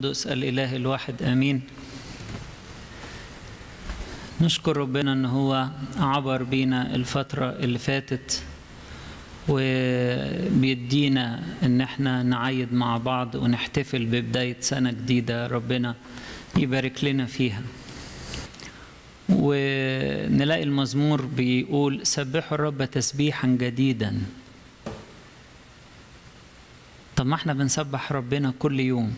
القدس الإله الواحد آمين نشكر ربنا ان هو عبر بينا الفترة اللي فاتت وبيدينا ان احنا نعيد مع بعض ونحتفل ببداية سنة جديدة ربنا يبارك لنا فيها ونلاقي المزمور بيقول سبحوا الرب تسبيحا جديدا طب ما احنا بنسبح ربنا كل يوم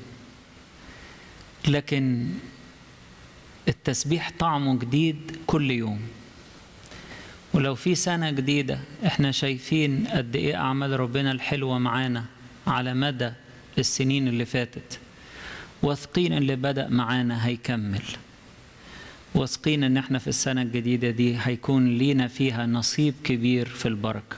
لكن التسبيح طعمه جديد كل يوم ولو في سنة جديدة احنا شايفين قد ايه أعمال ربنا الحلوة معانا على مدى السنين اللي فاتت واثقين اللي بدأ معانا هيكمل واثقين ان احنا في السنة الجديدة دي هيكون لينا فيها نصيب كبير في البركة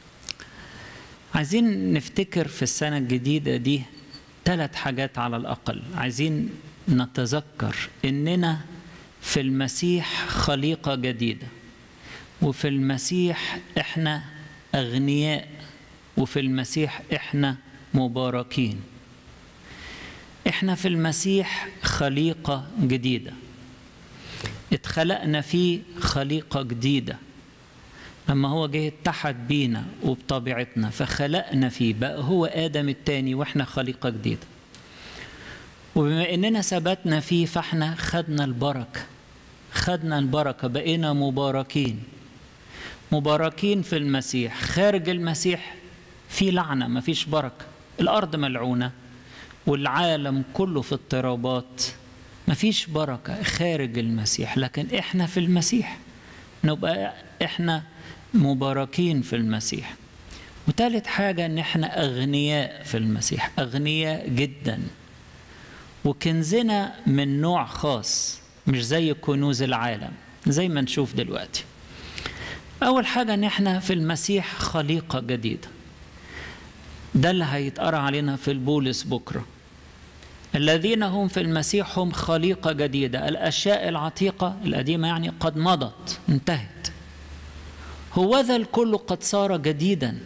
عايزين نفتكر في السنة الجديدة دي ثلاث حاجات على الأقل عايزين نتذكر إننا في المسيح خليقة جديدة وفي المسيح إحنا أغنياء وفي المسيح إحنا مباركين إحنا في المسيح خليقة جديدة اتخلقنا فيه خليقة جديدة لما هو جه اتحد بينا وبطبيعتنا فخلقنا فيه بقى هو آدم التاني وإحنا خليقة جديدة وبما اننا ثبتنا فيه فاحنا خدنا البركه خدنا البركه بقينا مباركين مباركين في المسيح خارج المسيح في لعنه ما فيش بركه الارض ملعونه والعالم كله في اضطرابات ما فيش بركه خارج المسيح لكن احنا في المسيح نبقى احنا مباركين في المسيح وثالث حاجه ان احنا اغنياء في المسيح اغنياء جدا وكنزنا من نوع خاص مش زي كنوز العالم زي ما نشوف دلوقتي أول حاجة إن إحنا في المسيح خليقة جديدة ده اللي هيتقرأ علينا في البولس بكرة الذين هم في المسيح هم خليقة جديدة الأشياء العتيقة القديمة يعني قد مضت انتهت هو ذا الكل قد صار جديدا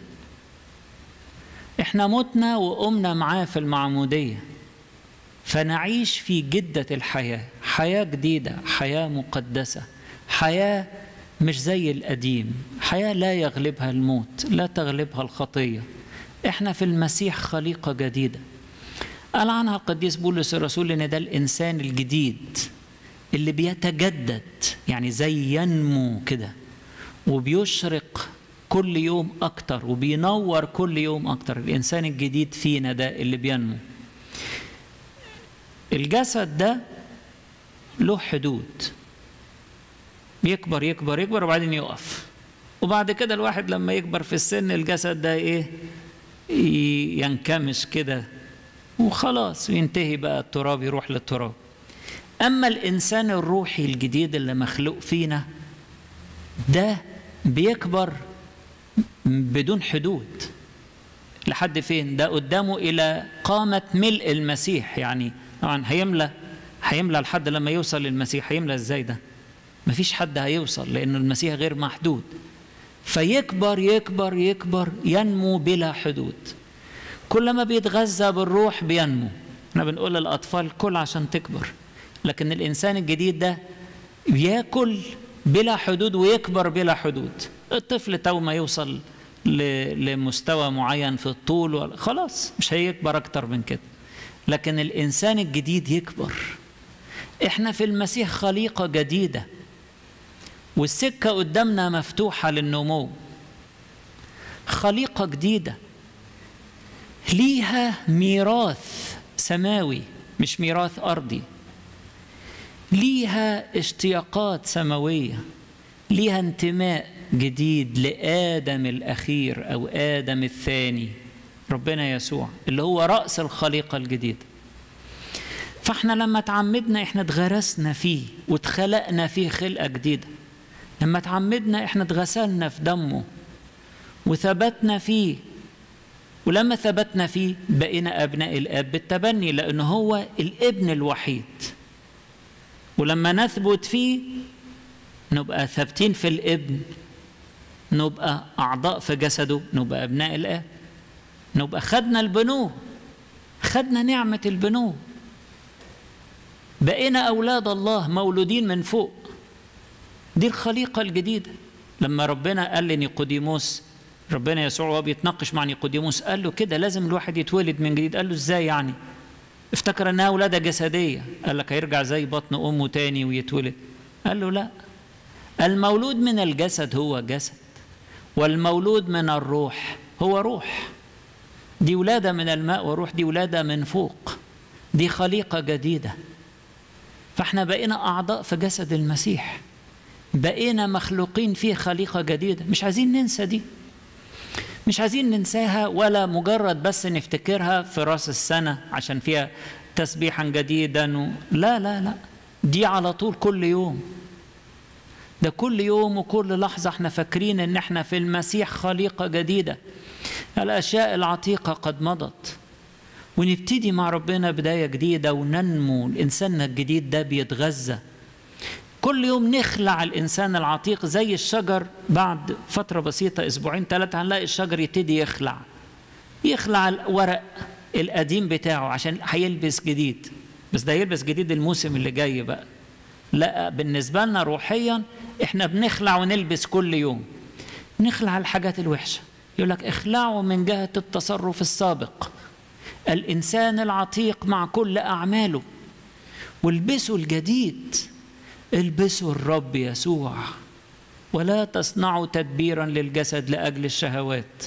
احنا متنا وقمنا معاه في المعموديه فنعيش في جدة الحياة حياة جديدة حياة مقدسة حياة مش زي القديم حياة لا يغلبها الموت لا تغلبها الخطية احنا في المسيح خليقة جديدة قال عنها القديس بولس الرسول ان ده الانسان الجديد اللي بيتجدد يعني زي ينمو كده وبيشرق كل يوم اكتر وبينور كل يوم اكتر الانسان الجديد فينا ده اللي بينمو الجسد ده له حدود يكبر يكبر يكبر وبعدين يقف وبعد كده الواحد لما يكبر في السن الجسد ده ايه ينكمش كده وخلاص ينتهي بقى التراب يروح للتراب اما الانسان الروحي الجديد اللي مخلوق فينا ده بيكبر بدون حدود لحد فين ده قدامه الى قامه ملء المسيح يعني طبعا هيملى هيملى لحد لما يوصل للمسيح هيملى ازاي ده مفيش حد هيوصل لأن المسيح غير محدود فيكبر يكبر يكبر ينمو بلا حدود كلما بيتغذى بالروح بينمو احنا بنقول للأطفال كل عشان تكبر لكن الإنسان الجديد ده بياكل بلا حدود ويكبر بلا حدود الطفل تو ما يوصل لمستوى معين في الطول خلاص مش هيكبر أكتر من كده لكن الانسان الجديد يكبر احنا في المسيح خليقه جديده والسكه قدامنا مفتوحه للنمو خليقه جديده ليها ميراث سماوي مش ميراث ارضي ليها اشتياقات سماويه ليها انتماء جديد لادم الاخير او ادم الثاني ربنا يسوع اللي هو رأس الخليقة الجديدة فاحنا لما تعمدنا احنا اتغرسنا فيه واتخلقنا فيه خلقة جديدة لما تعمدنا احنا اتغسلنا في دمه وثبتنا فيه ولما ثبتنا فيه بقينا أبناء الآب بالتبني لأن هو الابن الوحيد ولما نثبت فيه نبقى ثابتين في الابن نبقى أعضاء في جسده نبقى أبناء الآب نبقى خدنا البنوة خدنا نعمة البنوة بقينا أولاد الله مولودين من فوق دي الخليقة الجديدة لما ربنا قال لنيقوديموس ربنا يسوع وهو بيتناقش مع نيقوديموس قال له كده لازم الواحد يتولد من جديد قال له ازاي يعني افتكر انها ولاده جسديه قال لك هيرجع زي بطن امه تاني ويتولد قال له لا المولود من الجسد هو جسد والمولود من الروح هو روح دي ولاده من الماء وروح دي ولاده من فوق دي خليقه جديده فاحنا بقينا اعضاء في جسد المسيح بقينا مخلوقين فيه خليقه جديده مش عايزين ننسى دي مش عايزين ننساها ولا مجرد بس نفتكرها في راس السنة عشان فيها تسبيحا جديدا و... لا لا لا دي على طول كل يوم ده كل يوم وكل لحظة احنا فاكرين ان احنا في المسيح خليقة جديدة الأشياء العتيقة قد مضت ونبتدي مع ربنا بداية جديدة وننمو الإنسان الجديد ده بيتغذى كل يوم نخلع الانسان العتيق زي الشجر بعد فتره بسيطه اسبوعين ثلاثه هنلاقي الشجر يبتدي يخلع يخلع الورق القديم بتاعه عشان هيلبس جديد بس ده يلبس جديد الموسم اللي جاي بقى لا بالنسبه لنا روحيا احنا بنخلع ونلبس كل يوم نخلع الحاجات الوحشه يقول لك اخلعوا من جهه التصرف السابق الانسان العتيق مع كل اعماله والبسوا الجديد البسوا الرب يسوع ولا تصنعوا تدبيرا للجسد لاجل الشهوات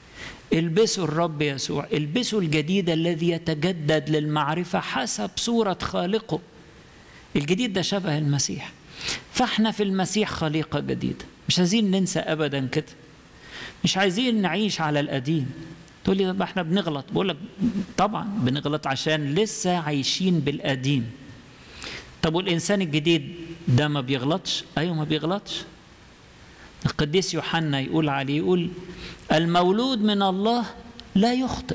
البسوا الرب يسوع البسوا الجديد الذي يتجدد للمعرفه حسب صوره خالقه الجديد ده شبه المسيح فاحنا في المسيح خليقه جديده مش عايزين ننسى ابدا كده مش عايزين نعيش على القديم تقول لي طب احنا بنغلط بقول لك طبعا بنغلط عشان لسه عايشين بالقديم طب والإنسان الجديد ده ما بيغلطش؟ أيوه ما بيغلطش. القديس يوحنا يقول عليه يقول المولود من الله لا يخطئ.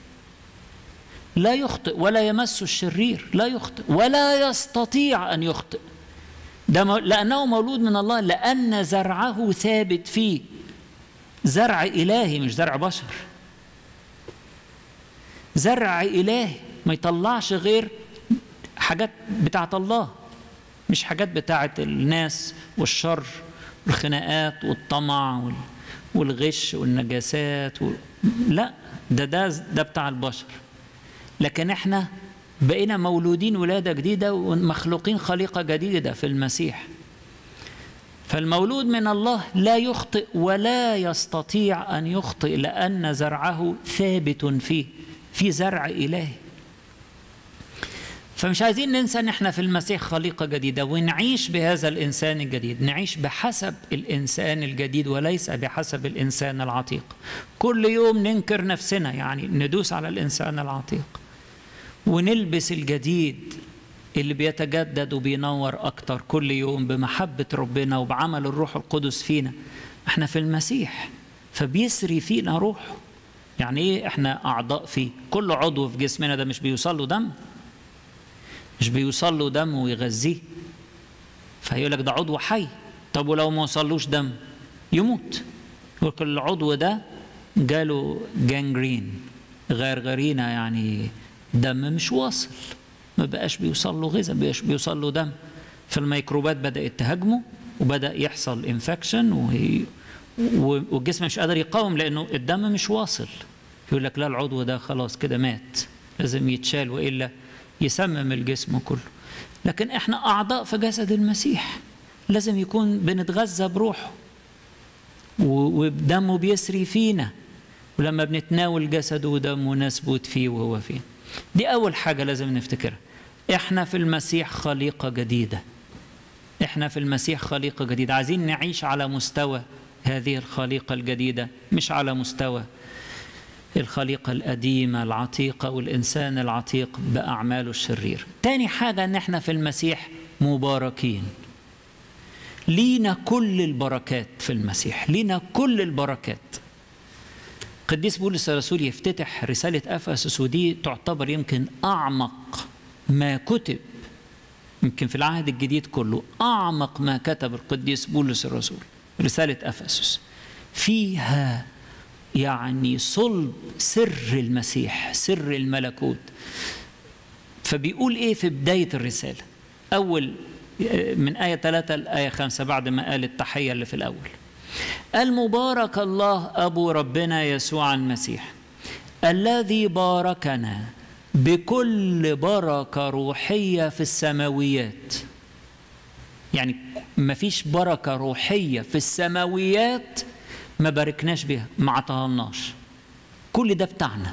لا يخطئ ولا يمس الشرير، لا يخطئ ولا يستطيع أن يخطئ. ده لأنه مولود من الله لأن زرعه ثابت فيه. زرع إلهي مش زرع بشر. زرع إلهي ما يطلعش غير حاجات بتاعت الله مش حاجات بتاعت الناس والشر والخناقات والطمع والغش والنجاسات و... لا ده ده ده بتاع البشر لكن احنا بقينا مولودين ولاده جديده ومخلوقين خليقه جديده في المسيح فالمولود من الله لا يخطئ ولا يستطيع ان يخطئ لان زرعه ثابت فيه في زرع الهي فمش عايزين ننسى ان احنا في المسيح خليقه جديده ونعيش بهذا الانسان الجديد نعيش بحسب الانسان الجديد وليس بحسب الانسان العتيق كل يوم ننكر نفسنا يعني ندوس على الانسان العتيق ونلبس الجديد اللي بيتجدد وبينور اكتر كل يوم بمحبه ربنا وبعمل الروح القدس فينا احنا في المسيح فبيسري فينا روحه يعني ايه احنا اعضاء فيه كل عضو في جسمنا ده مش بيوصل له دم مش بيوصل له دم ويغذيه فيقول لك ده عضو حي طب ولو ما وصلوش دم يموت وكل العضو ده جاله جانجرين غرغرينة يعني دم مش واصل ما بقاش بيوصل له غذاء بقاش بيوصل له دم فالميكروبات بدأت تهاجمه وبدأ يحصل انفكشن وهي والجسم مش قادر يقاوم لأنه الدم مش واصل يقول لك لا العضو ده خلاص كده مات لازم يتشال وإلا يسمم الجسم كله لكن احنا اعضاء في جسد المسيح لازم يكون بنتغذى بروحه ودمه بيسري فينا ولما بنتناول جسده ودمه نثبت فيه وهو فيه دي اول حاجه لازم نفتكرها احنا في المسيح خليقه جديده احنا في المسيح خليقه جديده عايزين نعيش على مستوى هذه الخليقه الجديده مش على مستوى الخليقة القديمة العتيقة والإنسان العتيق بأعماله الشرير تاني حاجة أن احنا في المسيح مباركين لينا كل البركات في المسيح لينا كل البركات قديس بولس الرسول يفتتح رسالة أفسس ودي تعتبر يمكن أعمق ما كتب يمكن في العهد الجديد كله أعمق ما كتب القديس بولس الرسول رسالة أفسس فيها يعني صلب سر المسيح سر الملكوت فبيقول ايه في بدايه الرساله اول من ايه 3 لايه 5 بعد ما قال التحيه اللي في الاول قال مبارك الله ابو ربنا يسوع المسيح الذي باركنا بكل بركه روحيه في السماويات يعني ما فيش بركه روحيه في السماويات ما باركناش بها ما عطاهالناش كل ده بتاعنا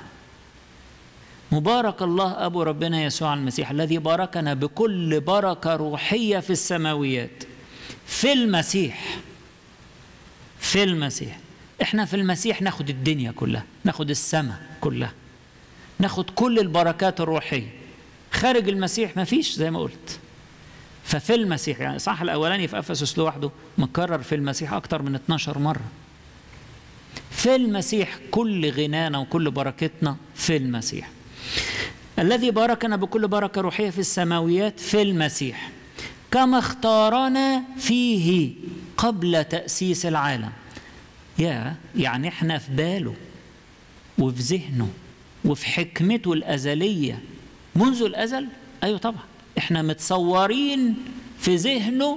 مبارك الله ابو ربنا يسوع المسيح الذي باركنا بكل بركه روحيه في السماويات في المسيح في المسيح احنا في المسيح ناخد الدنيا كلها ناخد السماء كلها ناخد كل البركات الروحيه خارج المسيح ما فيش زي ما قلت ففي المسيح يعني صح الاولاني في افسس لوحده مكرر في المسيح اكتر من 12 مره في المسيح كل غنانا وكل بركتنا في المسيح الذي باركنا بكل بركه روحيه في السماويات في المسيح كما اختارنا فيه قبل تاسيس العالم يا يعني احنا في باله وفي ذهنه وفي حكمته الازليه منذ الازل ايوه طبعا احنا متصورين في ذهنه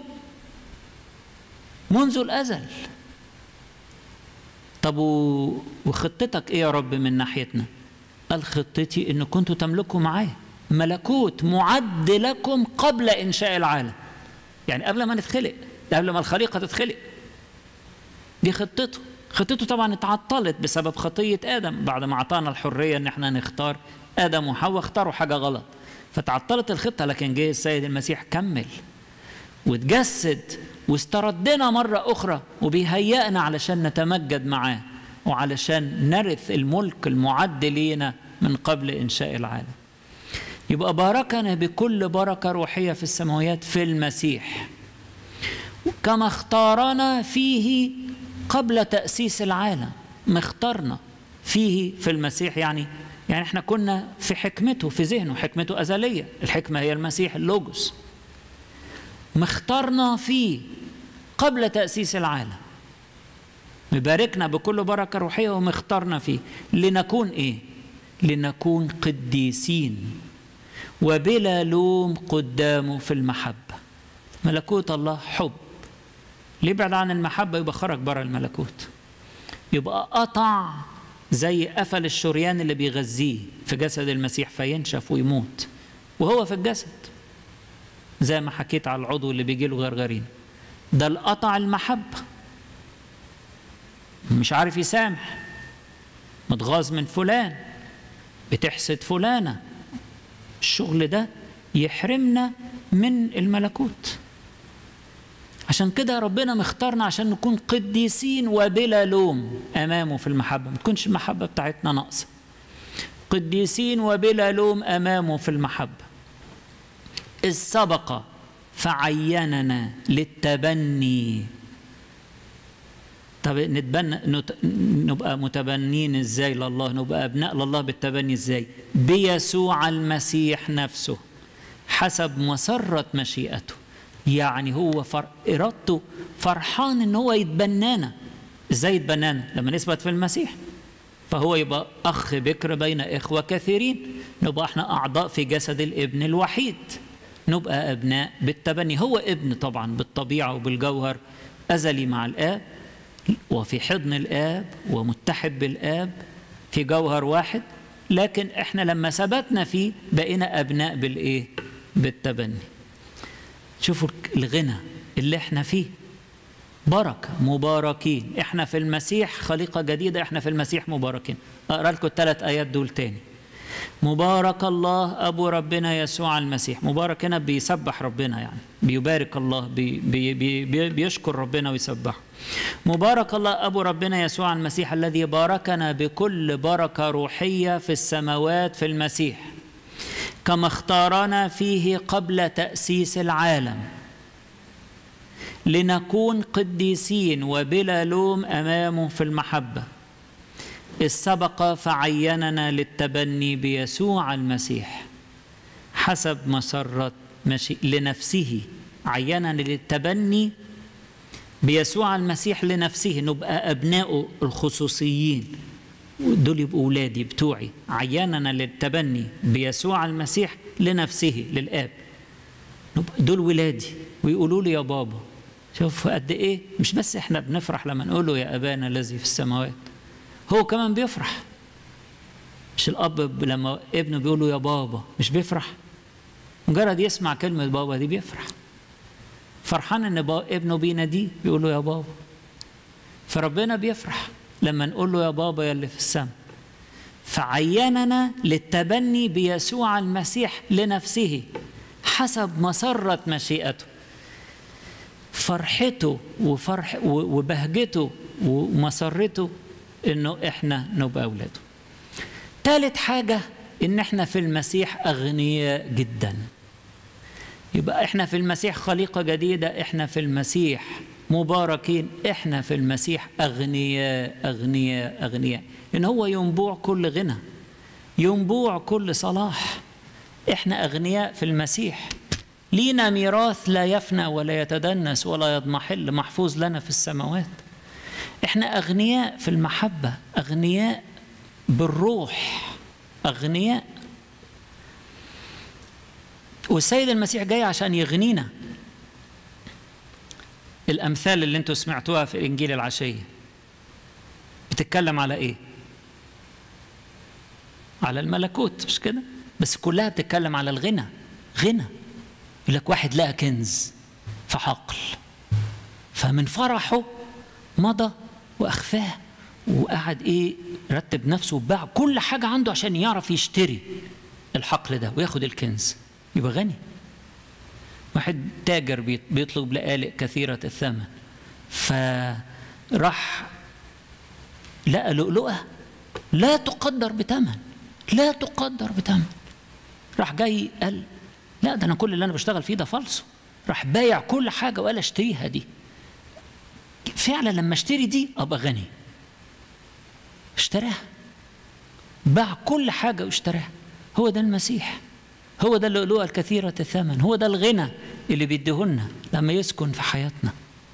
منذ الازل طب وخطتك ايه يا رب من ناحيتنا قال خطتي ان كنتوا تملكوا معايا ملكوت معد لكم قبل انشاء العالم يعني قبل ما نتخلق قبل ما الخليقه تتخلق دي خطته خطته طبعا اتعطلت بسبب خطيه ادم بعد ما اعطانا الحريه ان احنا نختار ادم وحواء اختاروا حاجه غلط فتعطلت الخطه لكن جه السيد المسيح كمل وتجسد واستردنا مرة أخرى وبيهيئنا علشان نتمجد معاه وعلشان نرث الملك المعد لينا من قبل إنشاء العالم يبقى باركنا بكل بركة روحية في السماويات في المسيح كما اختارنا فيه قبل تأسيس العالم مختارنا فيه في المسيح يعني يعني احنا كنا في حكمته في ذهنه حكمته أزلية الحكمة هي المسيح اللوجوس مختارنا فيه قبل تأسيس العالم مباركنا بكل بركة روحية ومختارنا فيه لنكون إيه؟ لنكون قديسين وبلا لوم قدامه في المحبة ملكوت الله حب اللي يبعد عن المحبة يبقى خرج بره الملكوت يبقى قطع زي قفل الشريان اللي بيغذيه في جسد المسيح فينشف ويموت وهو في الجسد زي ما حكيت على العضو اللي بيجي له غرغرين ده القطع المحبة مش عارف يسامح متغاظ من فلان بتحسد فلانة الشغل ده يحرمنا من الملكوت عشان كده ربنا مختارنا عشان نكون قديسين وبلا لوم امامه في المحبه ما تكونش المحبه بتاعتنا ناقصه قديسين وبلا لوم امامه في المحبه اذ سبق فعيننا للتبني طب نتبنى نت... نبقى متبنين ازاي لله نبقى ابناء لله بالتبني ازاي بيسوع المسيح نفسه حسب مسرة مشيئته يعني هو فر... ارادته فرحان ان هو يتبنانا ازاي يتبنانا لما نثبت في المسيح فهو يبقى اخ بكر بين اخوه كثيرين نبقى احنا اعضاء في جسد الابن الوحيد نبقى ابناء بالتبني هو ابن طبعا بالطبيعه وبالجوهر ازلي مع الاب وفي حضن الاب ومتحد بالاب في جوهر واحد لكن احنا لما ثبتنا فيه بقينا ابناء بالايه بالتبني شوفوا الغنى اللي احنا فيه بركه مباركين احنا في المسيح خليقه جديده احنا في المسيح مباركين اقرا لكم الثلاث ايات دول تاني مبارك الله ابو ربنا يسوع المسيح مبارك هنا بيسبح ربنا يعني بيبارك الله بي بي بي بيشكر ربنا ويسبحه مبارك الله ابو ربنا يسوع المسيح الذي باركنا بكل بركه روحيه في السماوات في المسيح كما اختارنا فيه قبل تاسيس العالم لنكون قديسين وبلا لوم امامه في المحبه إذ سبق فعيننا للتبني بيسوع المسيح حسب مسرة مشي... لنفسه عيننا للتبني بيسوع المسيح لنفسه نبقى أبناء الخصوصيين دول يبقوا ولادي بتوعي عيننا للتبني بيسوع المسيح لنفسه للآب دول ولادي ويقولوا لي يا بابا شوف قد ايه مش بس احنا بنفرح لما نقول له يا ابانا الذي في السماوات هو كمان بيفرح مش الاب لما ابنه بيقول له يا بابا مش بيفرح مجرد يسمع كلمه بابا دي بيفرح فرحان ان ابنه بيناديه بيقول له يا بابا فربنا بيفرح لما نقول له يا بابا يا اللي في السماء فعيننا للتبني بيسوع المسيح لنفسه حسب مسرة مشيئته فرحته وفرح وبهجته ومسرته انه احنا نبقى اولاده ثالث حاجة ان احنا في المسيح اغنياء جدا يبقى احنا في المسيح خليقة جديدة احنا في المسيح مباركين احنا في المسيح اغنياء اغنياء اغنياء ان هو ينبوع كل غنى ينبوع كل صلاح احنا اغنياء في المسيح لينا ميراث لا يفنى ولا يتدنس ولا يضمحل محفوظ لنا في السماوات احنا اغنياء في المحبه اغنياء بالروح اغنياء والسيد المسيح جاي عشان يغنينا الامثال اللي انتوا سمعتوها في انجيل العشيه بتتكلم على ايه على الملكوت مش كده بس كلها بتتكلم على الغنى غنى يقول لك واحد لقى كنز في حقل فمن فرحه مضى واخفاه وقعد ايه رتب نفسه وباع كل حاجه عنده عشان يعرف يشتري الحقل ده وياخد الكنز يبقى غني واحد تاجر بيطلب لآلئ كثيرة الثمن فراح لقى لؤلؤة لا تقدر بثمن لا تقدر بثمن راح جاي قال لا ده انا كل اللي انا بشتغل فيه ده فالصو راح بايع كل حاجه وقال اشتريها دي فعلا لما اشتري دي ابقى غني اشتراها باع كل حاجه واشتراها هو ده المسيح هو ده اللؤلؤة الكثيرة الثمن هو ده الغنى اللي بيديهولنا لما يسكن في حياتنا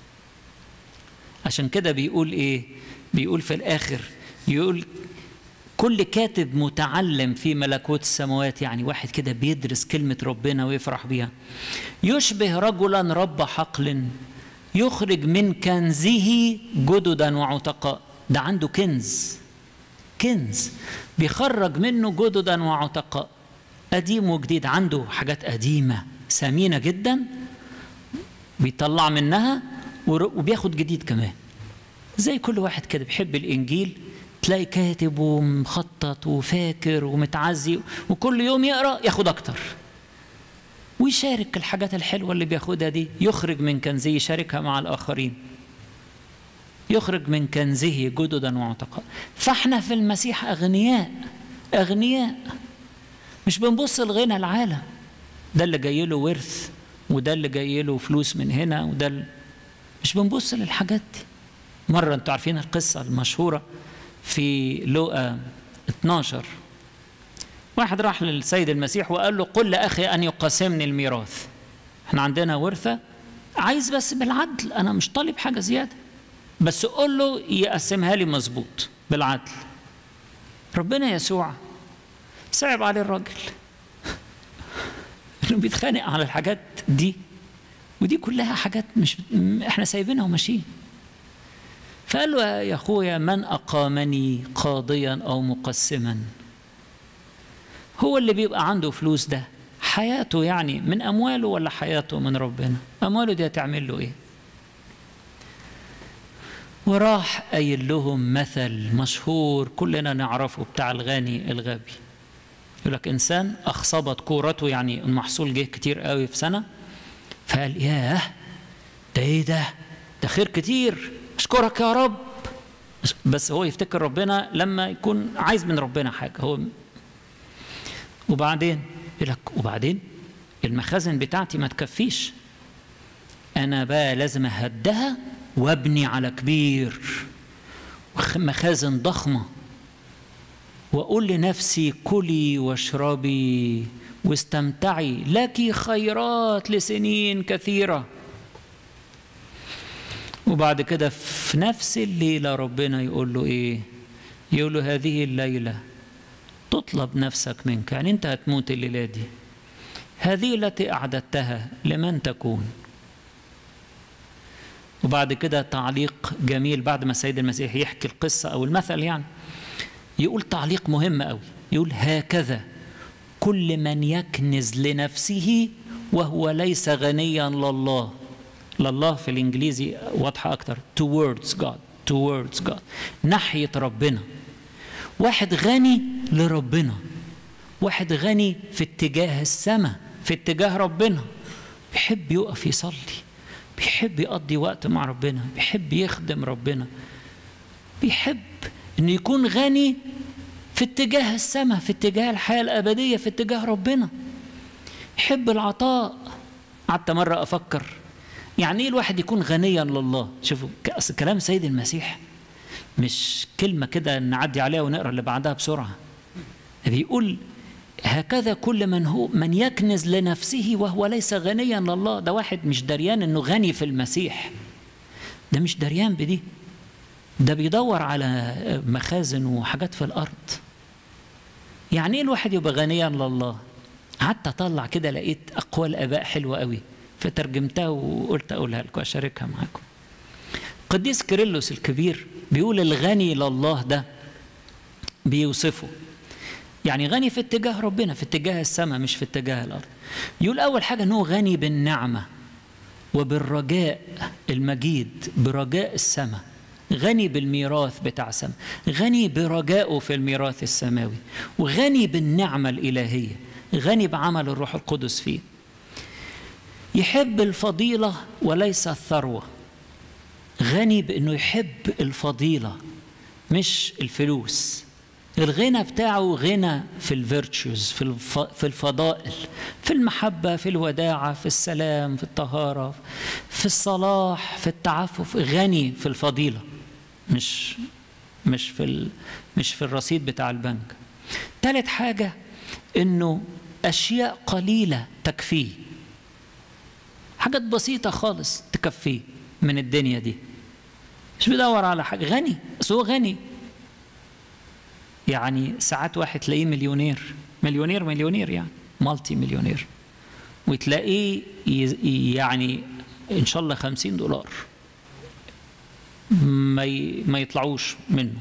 عشان كده بيقول ايه بيقول في الاخر يقول كل كاتب متعلم في ملكوت السماوات يعني واحد كده بيدرس كلمة ربنا ويفرح بيها يشبه رجلا رب حقل يخرج من كنزه جددا وعتقاء ده عنده كنز كنز بيخرج منه جددا وعتقاء قديم وجديد عنده حاجات قديمة ثمينة جدا بيطلع منها وبياخد جديد كمان زي كل واحد كده بيحب الإنجيل تلاقي كاتب ومخطط وفاكر ومتعزي وكل يوم يقرا ياخد اكتر ويشارك الحاجات الحلوه اللي بياخدها دي يخرج من كنزه يشاركها مع الاخرين يخرج من كنزه جددا وعتقاء فاحنا في المسيح اغنياء اغنياء مش بنبص لغنى العالم ده اللي جاي له ورث وده اللي جاي له فلوس من هنا وده اللي مش بنبص للحاجات دي مره انتوا عارفين القصه المشهوره في لوقا 12 واحد راح للسيد المسيح وقال له قل لأخي أن يقاسمني الميراث احنا عندنا ورثة عايز بس بالعدل أنا مش طالب حاجة زيادة بس قول له يقسمها لي مظبوط بالعدل ربنا يسوع صعب عليه الراجل انه بيتخانق على الحاجات دي ودي كلها حاجات مش احنا سايبينها وماشيين فقال له يا اخويا من اقامني قاضيا او مقسما هو اللي بيبقى عنده فلوس ده حياته يعني من امواله ولا حياته من ربنا امواله دي هتعمل له ايه وراح قايل لهم مثل مشهور كلنا نعرفه بتاع الغني الغبي يقول لك انسان اخصبت كورته يعني المحصول جه كتير قوي في سنه فقال ياه ده ايه ده ده خير كتير اشكرك يا رب بس هو يفتكر ربنا لما يكون عايز من ربنا حاجه هو وبعدين يقول لك وبعدين المخازن بتاعتي ما تكفيش انا بقى لازم اهدها وابني على كبير مخازن ضخمه واقول لنفسي كلي واشربي واستمتعي لك خيرات لسنين كثيره وبعد كده في نفس الليله ربنا يقول له ايه يقول له هذه الليلة تطلب نفسك منك يعني أنت هتموت الليلة دي هذه التي أعددتها لمن تكون وبعد كده تعليق جميل بعد ما السيد المسيح يحكي القصة أو المثل يعني يقول تعليق مهم قوي يقول هكذا كل من يكنز لنفسه وهو ليس غنيا لله لله في الإنجليزي واضحة أكتر towards God towards God ناحية ربنا واحد غني لربنا واحد غني في اتجاه السماء في اتجاه ربنا بيحب يقف يصلي بيحب يقضي وقت مع ربنا بيحب يخدم ربنا بيحب انه يكون غني في اتجاه السماء في اتجاه الحياة الأبدية في اتجاه ربنا يحب العطاء قعدت مرة أفكر يعني ايه الواحد يكون غنيا لله شوفوا اصل كلام سيد المسيح مش كلمة كده نعدي عليها ونقرا اللي بعدها بسرعة بيقول هكذا كل من هو من يكنز لنفسه وهو ليس غنيا لله ده واحد مش دريان انه غني في المسيح ده مش دريان بدي ده بيدور على مخازن وحاجات في الارض يعني ايه الواحد يبقى غنيا لله قعدت اطلع كده لقيت اقوال اباء حلوه قوي فترجمتها وقلت اقولها لكم اشاركها معاكم قديس كيرلس الكبير بيقول الغني لله ده بيوصفه يعني غني في اتجاه ربنا في اتجاه السماء مش في اتجاه الارض يقول اول حاجه انه غني بالنعمه وبالرجاء المجيد برجاء السماء غني بالميراث بتاع السماء غني برجائه في الميراث السماوي وغني بالنعمه الالهيه غني بعمل الروح القدس فيه يحب الفضيله وليس الثروه غني بانه يحب الفضيله مش الفلوس الغنى بتاعه غنى في الفيرتشوز في الف... في الفضائل في المحبه في الوداعه في السلام في الطهاره في الصلاح في التعفف غني في الفضيله مش مش في ال... مش في الرصيد بتاع البنك ثالث حاجه انه اشياء قليله تكفيه حاجات بسيطه خالص تكفيه من الدنيا دي مش بيدور على حاجه غني بس هو غني يعني ساعات واحد تلاقيه مليونير مليونير مليونير يعني مالتي مليونير وتلاقيه يعني ان شاء الله خمسين دولار ما ما يطلعوش منه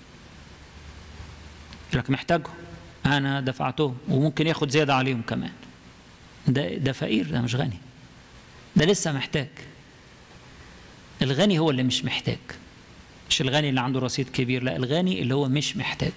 لك محتاجهم انا دفعتهم وممكن ياخد زياده عليهم كمان ده ده فقير ده مش غني ده لسه محتاج الغني هو اللي مش محتاج مش الغني اللي عنده رصيد كبير لا الغني اللي هو مش محتاج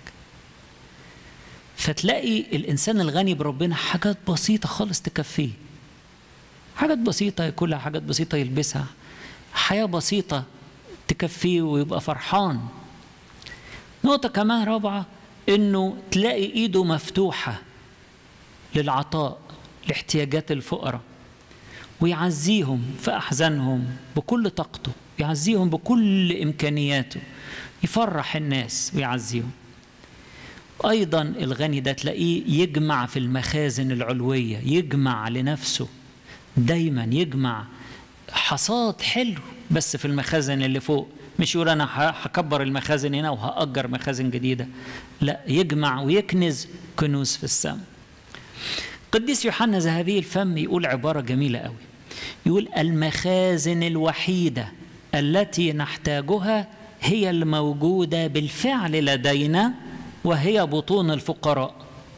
فتلاقي الانسان الغني بربنا حاجات بسيطه خالص تكفيه حاجات بسيطه ياكلها حاجات بسيطه يلبسها حياه بسيطه تكفيه ويبقى فرحان نقطه كمان رابعه انه تلاقي ايده مفتوحه للعطاء لاحتياجات الفقراء ويعزيهم في احزانهم بكل طاقته يعزيهم بكل امكانياته يفرح الناس ويعزيهم ايضا الغني ده تلاقيه يجمع في المخازن العلويه يجمع لنفسه دايما يجمع حصاد حلو بس في المخازن اللي فوق مش يقول انا هكبر المخازن هنا وهاجر مخازن جديده لا يجمع ويكنز كنوز في السماء قديس يوحنا ذهبي الفم يقول عباره جميله قوي يقول المخازن الوحيده التي نحتاجها هي الموجوده بالفعل لدينا وهي بطون الفقراء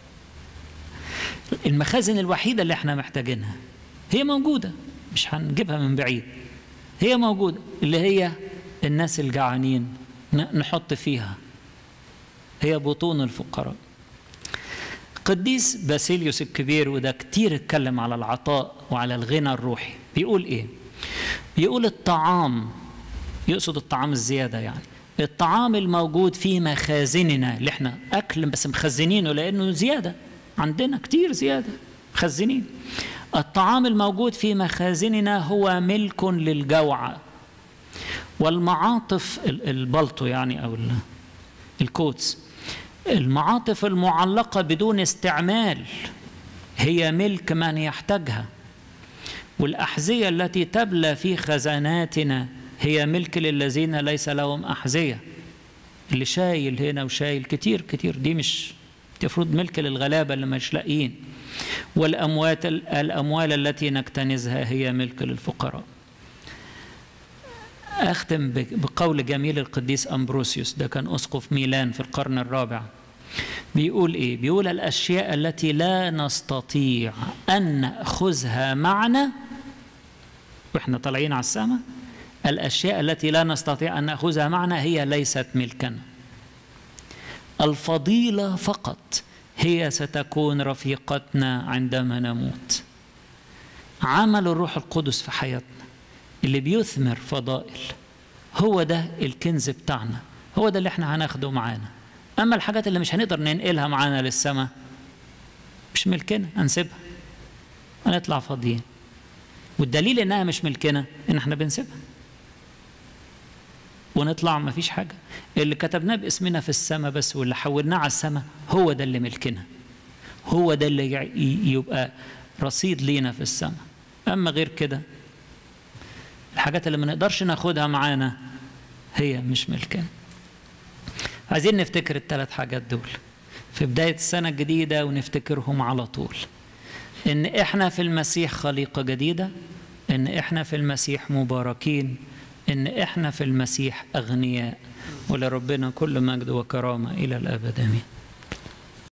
المخازن الوحيده اللي احنا محتاجينها هي موجوده مش هنجيبها من بعيد هي موجوده اللي هي الناس الجعانين نحط فيها هي بطون الفقراء قديس باسيليوس الكبير وده كتير اتكلم على العطاء وعلى الغنى الروحي بيقول ايه بيقول الطعام يقصد الطعام الزياده يعني الطعام الموجود في مخازننا اللي احنا اكل بس مخزنينه لانه زياده عندنا كتير زياده مخزنين الطعام الموجود في مخازننا هو ملك للجوع والمعاطف البلطو يعني او الكوتس المعاطف المعلقه بدون استعمال هي ملك من يحتاجها والاحذيه التي تبلى في خزاناتنا هي ملك للذين ليس لهم احذيه اللي شايل هنا وشايل كتير كتير دي مش المفروض ملك للغلابة اللي مش لاقيين والأموات الأموال التي نكتنزها هي ملك للفقراء أختم بقول جميل القديس أمبروسيوس ده كان أسقف ميلان في القرن الرابع بيقول إيه؟ بيقول الأشياء التي لا نستطيع أن نأخذها معنا وإحنا طالعين على السماء الأشياء التي لا نستطيع أن نأخذها معنا هي ليست ملكنا الفضيلة فقط هي ستكون رفيقتنا عندما نموت عمل الروح القدس في حياتنا اللي بيثمر فضائل هو ده الكنز بتاعنا هو ده اللي احنا هناخده معانا اما الحاجات اللي مش هنقدر ننقلها معانا للسماء مش ملكنا هنسيبها هنطلع فاضيين والدليل انها مش ملكنا ان احنا بنسيبها ونطلع ما فيش حاجة اللي كتبناه باسمنا في السماء بس واللي حولناه على السماء هو ده اللي ملكنا هو ده اللي يبقى رصيد لينا في السماء أما غير كده الحاجات اللي ما نقدرش ناخدها معانا هي مش ملكنا عايزين نفتكر الثلاث حاجات دول في بداية السنة الجديدة ونفتكرهم على طول إن إحنا في المسيح خليقة جديدة إن إحنا في المسيح مباركين إن إحنا في المسيح أغنياء ولربنا كل مجد وكرامة إلى الأبد آمين